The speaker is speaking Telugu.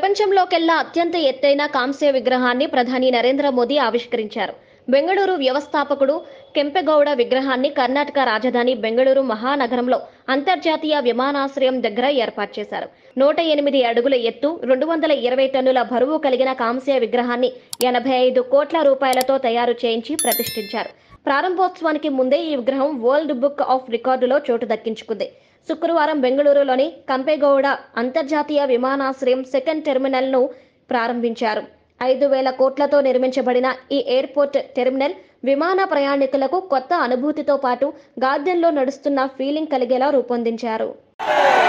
ప్రపంచంలోకెల్లా అత్యంత ఎత్తైన కాంస్య విగ్రహాన్ని ప్రధాని నరేంద్ర మోదీ ఆవిష్కరించారు బెంగళూరు వ్యవస్థాపకుడు కెంపెగౌడ విగ్రహాన్ని కర్ణాటక రాజధాని బెంగళూరు మహానగరంలో అంతర్జాతీయ విమానాశ్రయం దగ్గర ఏర్పాటు చేశారు నూట ఎనిమిది అడుగుల ఎత్తు రెండు వందల ఇరవై టన్నుల బరువు కలిగిన కాంస్య విగ్రహాన్ని ఎనభై ఐదు కోట్ల రూపాయలతో తయారు చేయించి ప్రతిష్ఠించారు ప్రారంభోత్సవానికి ముందే ఈ విగ్రహం వరల్డ్ బుక్ ఆఫ్ రికార్డులో చోటు దక్కించుకుంది శుక్రవారం బెంగళూరులోని కంపేగౌడ అంతర్జాతీయ విమానాశ్రయం సెకండ్ టెర్మినల్ను ప్రారంభించారు ఐదు వేల కోట్లతో నిర్మించబడిన ఈ ఎయిర్పోర్ట్ టెర్మినల్ విమాన ప్రయాణికులకు కొత్త అనుభూతితో పాటు గార్డెన్లో నడుస్తున్న ఫీలింగ్ కలిగేలా రూపొందించారు